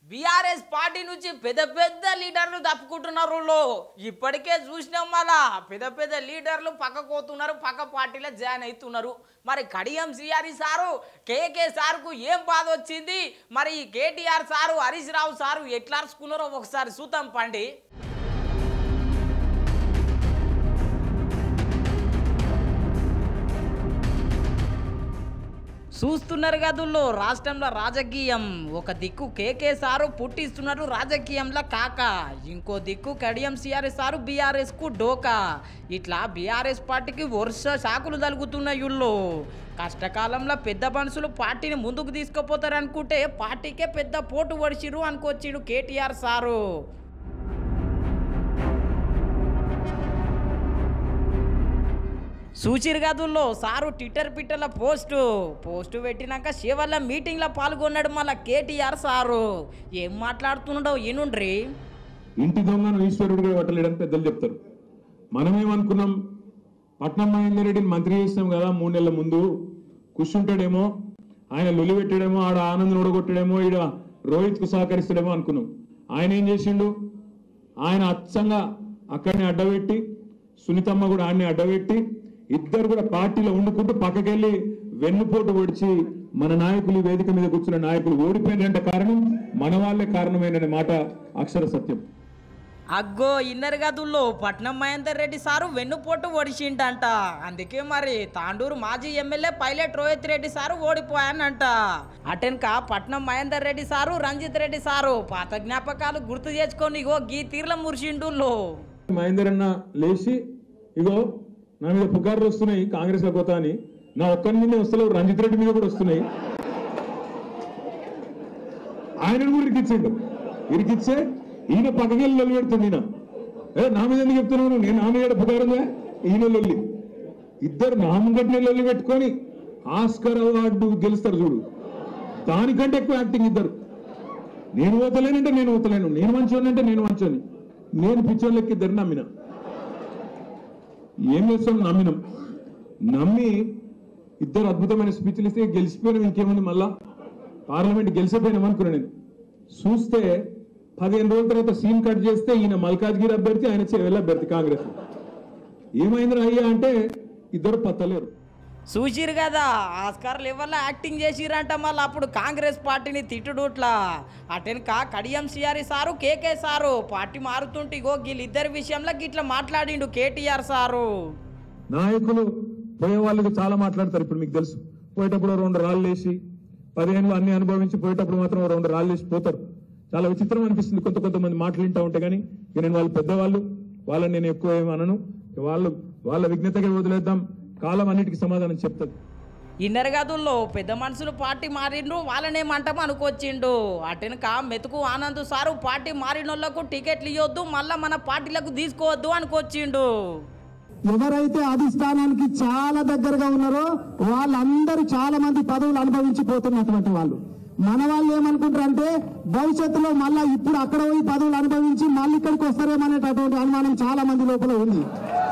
BRS party నుంచి పెద్ద పెద్ద లీడర్లు తప్పుకుంటున్నారు లో. ఇప్పటికే చూసినాం మళ్ళా పెద్ద పెద్ద లీడర్లు పక్క పోతున్నారు పక్క పార్టీలో జాయిన్ అవుతున్నారు మరి కడియం సిఆర్ఈ సారు కేకే సార్కు ఏం బాధ వచ్చింది మరి ఈ KTR sir Harish Rao sir ఎట్లా అరుచుకున్నారో ఒకసారి చూద్దాం పండి చూస్తున్నారు కదుల్లో రాష్ట్రంలో రాజకీయం ఒక దిక్కు కేకే సారు పుట్టిస్తున్నారు రాజకీయంలో కాక ఇంకో దిక్కు కడియం సిఆర్ఎస్ సారు బీఆర్ఎస్ కు డోకా ఇట్లా బీఆర్ఎస్ పార్టీకి వరుస శాఖలు తలుగుతున్నాయి ఇళ్ళు కష్టకాలంలో పెద్ద మనుషులు పార్టీని ముందుకు తీసుకుపోతారు అనుకుంటే పార్టీకే పెద్ద పోటు పడిచిరు అనుకొచ్చిడు కేటీఆర్ సారు సూచిరు గదుల్లో సారు ట్విట్టర్ పిట్టల పోస్టు పోస్టు పెట్టినాక శివల్ల మీటింగ్లో పాల్గొన్నాడు మళ్ళా కేటీఆర్ సారు ఏం మాట్లాడుతున్నాడో ఈనుండ్రి ఇంటి దొంగను ఈశ్వరుడిగా పట్టలేడని పెద్దలు చెప్తారు మనమేమనుకున్నాం పట్నం మహేందర్ రెడ్డిని మంత్రి చేసినాం కదా మూడు నెలల ముందు కూర్చుంటాడేమో ఆయన లొలి పెట్టాడేమో ఆడ ఆనంద్ ఓడగొట్టాడేమో ఈడ రోహిత్కు సహకరిస్తాడేమో అనుకున్నాం ఆయన ఏం చేసిండు ఆయన అచ్చంగా అక్కడిని అడ్డబెట్టి సునీతమ్మ కూడా ఆయన్ని అడ్డబెట్టి ఇద్దరు కూడా పార్టీలో వండుకుంటూ పక్కకెళ్ళి వెన్నుపోటు పొడిచి మన నాయకులు ఈ వేదిక మీద కూర్చున్న నాయకులు ఓడిపోయినంటే కారణం మన వాళ్ళే కారణమైన మాట అక్షర సత్యం అగ్గో ఇన్నర్ గదుల్లో పట్నం మహేందర్ రెడ్డి సారు వెన్నుపోటు ఒడిచిండంట అందుకే మరి తాండూరు మాజీ MLA Pilot Rohit Reddy sir ఓడిపోయానంట అటెన్క పట్నం మహేందర్ రెడ్డి సారు రంజిత్ రెడ్డి సారు పాత జ్ఞాపకాలు గుర్తు చేసుకొని ఇగో గీ తీర్ల మురిసిండుల్లో మహేందర్ అన్న లేచి ఇగో నా మీద పుకార్లు వస్తున్నాయి కాంగ్రెస్ లో పోతా అని నా ఒక్కరి మీద వస్తలేవు రంజిత్ రెడ్డి మీద కూడా వస్తున్నాయి ఆయనను కూడా ఇరికిచ్చిండు ఇరికిచ్చే ఈయన పక్కకెళ్ళి లొల్లి పెడుతుంది ఈయన ఏ నా మీద ఎందుకు చెప్తున్నావు నేను నా మీద పుకారు ఉందా ఈయన లొల్లి ఇద్దరు నామగట్టిన లొల్లి పెట్టుకొని ఆస్కర్ అవార్డు గెలుస్తారు చూడు దానికంటే ఎక్కువ యాక్టింగ్ ఇద్దరు నేను ఓతలేనంటే నేను ఓతలేను నేను మంచోని అంటే నేను మంచోని నేను పిచ్చోళ్ళకి ఇద్దరు నమ్మిన ఏం చేస్తాం నమ్మినాం నమ్మి ఇద్దరు అద్భుతమైన స్పీచ్లు ఇస్తే గెలిచిపోయినాం ఇంకేముంది మళ్ళా పార్లమెంట్ గెలిచిపోయినాం అనుకున్నా నేను చూస్తే పదిహేను రోజుల తర్వాత సీన్ కట్ చేస్తే ఈయన మల్కాజ్గిరి అభ్యర్థి ఆయన చెవెల్ అభ్యర్థి కాంగ్రెస్ ఏమైందిరా అయ్యా అంటే ఇద్దరు పత్తలేరు చూసిరు కదా ఆస్కార్ లెవెల్లో యాక్టింగ్ చేసిరంట మళ్ళీ అప్పుడు కాంగ్రెస్ పార్టీని తిట్టుడుట్లా అటెనక కడియం సిఆర్ఈ సారు కేకే సారు పార్టీ మారుతుంటే ఇగో వీళ్ళిద్దరి విషయంలో గిట్లా మాట్లాడిండు కేటీఆర్ సారు నాయకులు పోయే వాళ్ళకి చాలా మాట్లాడతారు ఇప్పుడు మీకు తెలుసు పోయేటప్పుడు రెండు రాళ్ళు వేసి పదిహేనులో అన్ని అనుభవించి పోయేటప్పుడు మాత్రం రెండు రాళ్ళు వేసి పోతారు చాలా విచిత్రం అనిపిస్తుంది కొంత కొంతమంది మాటలు వింటా ఉంటే కానీ ఇక నేను వాళ్ళు పెద్దవాళ్ళు వాళ్ళని నేను ఎక్కువ ఏమి అనను ఇక వాళ్ళు వాళ్ళ విజ్ఞతగా వదిలేద్దాం కాలం అన్నిటికీ సమాధానం చెప్తుంది ఇన్నర్ గదుల్లో పెద్ద మనుషులు పార్టీ మారిండ్రు వాళ్ళనేమంటాం అనుకొచ్చిండు అటెనక మెతుకు ఆనంద్ సారు పార్టీ మారినోళ్లకు టికెట్లు ఇవ్వద్దు మళ్ళా మన పార్టీలకు తీసుకోవద్దు అనుకొచ్చిండు ఎవరైతే అధిష్టానానికి చాలా దగ్గరగా ఉన్నారో వాళ్ళందరూ చాలా మంది పదవులు అనుభవించిపోతున్నటువంటి వాళ్ళు మన వాళ్ళు ఏమనుకుంటారు అంటే భవిష్యత్తులో మళ్ళా ఇప్పుడు అక్కడ పోయి పదవులు అనుభవించి మళ్ళీ ఇక్కడికి వస్తారేమనేటటువంటి అనుమానం చాలా మంది లోపల ఉంది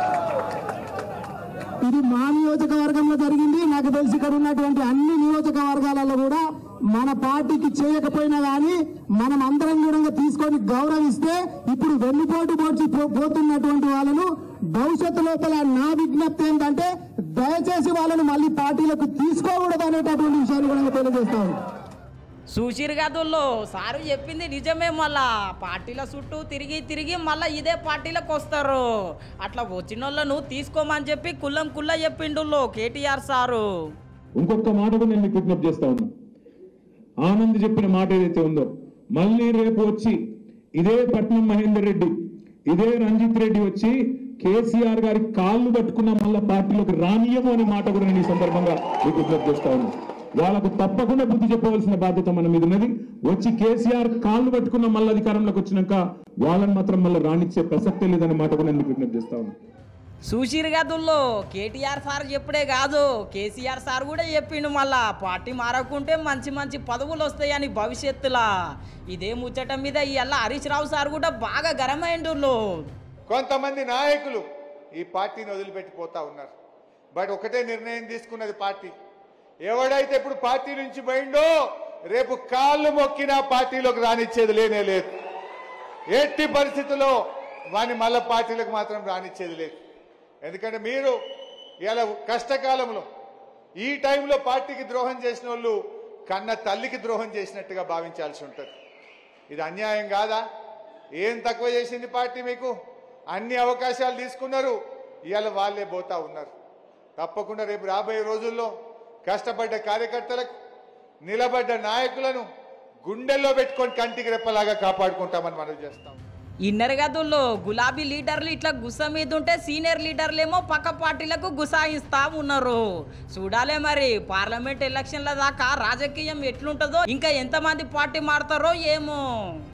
ఇది మా నియోజకవర్గంలో జరిగింది నాకు తెలిసి ఇక్కడ ఉన్నటువంటి అన్ని నియోజకవర్గాలలో కూడా మన పార్టీకి చేయకపోయినా కానీ మనం అందరం కూడా తీసుకొని గౌరవిస్తే ఇప్పుడు వెన్నుపోటు పోడ్చి పో- పోతున్నటువంటి వాళ్ళను భవిష్యత్తు లోపల నా విజ్ఞప్తి ఏంటంటే దయచేసి వాళ్ళను మళ్ళీ పార్టీలకు తీసుకోకూడదు అనేటటువంటి విషయాన్ని కూడా తెలియజేస్తాను చూసిరు గదుల్లో సారు చెప్పింది నిజమే మళ్ళా పార్టీల చుట్టూ తిరిగి తిరిగి మళ్ళా ఇదే పార్టీలకు వస్తారు అట్లా వచ్చిన వాళ్ళను తీసుకోమని చెప్పి కుల్లం కుల్ల చెప్పిండు కేటీఆర్ సారు ఇంకొక మాట కూడా నేను మీకు విజ్ఞప్తి చేస్తా ఉన్నా ఆనంద్ చెప్పిన మాట ఏదైతే ఉందో మళ్ళీ రేపు వచ్చి ఇదే పట్నం మహేందర్ రెడ్డి ఇదే రంజిత్ రెడ్డి వచ్చి కేసీఆర్ గారి కాళ్ళు పట్టుకున్న మళ్ళా పార్టీలోకి రానియము అనే మాట కూడా నేను ఈ సందర్భంగా మీకు విజ్ఞప్తి చేస్తా ఉన్నా వాళ్ళకు తప్పకుండా బుద్ధి చెప్పవలసిన బాధ్యత మన మీద ఉన్నది వచ్చి కేసీఆర్ కాళ్ళు పట్టుకున్న మళ్ళీ అధికారంలోకి వచ్చినాక వాళ్ళని మాత్రం మళ్ళీ రానిచ్చే ప్రసక్తే లేదనే మాట కూడా నేను మీకు విజ్ఞప్తి చేస్తా ఉన్నా చూసిరు గదుల్లో కేటీఆర్ సార్ చెప్పుడే కాదు కేసీఆర్ సార్ కూడా చెప్పిండు మళ్ళా పార్టీ మారకుంటే మంచి మంచి పదవులు వస్తాయని భవిష్యత్తులా ఇదే ముచ్చట మీద ఇవాళ హరీష్ రావు సార్ కూడా బాగా గరమైండు కొంతమంది నాయకులు ఈ పార్టీని వదిలిపెట్టిపోతా ఉన్నారు బట్ ఒకటే నిర్ణయం తీసుకున్నది పార్టీ ఎవడైతే ఇప్పుడు పార్టీ నుంచి పోయిండో రేపు కాళ్ళు మొక్కినా పార్టీలోకి రానిచ్చేది లేనే లేదు ఎట్టి పరిస్థితుల్లో వాని మళ్ళా పార్టీలకు మాత్రం రానిచ్చేది లేదు ఎందుకంటే మీరు ఇలా కష్టకాలంలో ఈ టైంలో పార్టీకి ద్రోహం చేసిన వాళ్ళు కన్న తల్లికి ద్రోహం చేసినట్టుగా భావించాల్సి ఉంటుంది ఇది అన్యాయం కాదా ఏం తక్కువ చేసింది పార్టీ మీకు అన్ని అవకాశాలు తీసుకున్నారు ఇవాళ వాళ్ళే పోతా ఉన్నారు తప్పకుండా రేపు రాబోయే రోజుల్లో కష్టపడ్డ కార్యకర్తలకు నిలబడ్డ నాయకులను గుండెల్లో పెట్టుకొని కంటికి రెప్పలాగా కాపాడుకుంటామని మనం చేస్తాం ఇన్నర్ గదుల్లో గులాబీ లీడర్లు ఇట్లా గుస మీద ఉంటే సీనియర్ లీడర్లేమో పక్క పార్టీలకు గుసాయిస్తా ఉన్నారు చూడాలే మరి పార్లమెంట్ ఎలక్షన్ల దాకా రాజకీయం ఎట్లుంటుందో ఇంకా ఎంతమంది పార్టీ మారుతారో ఏమో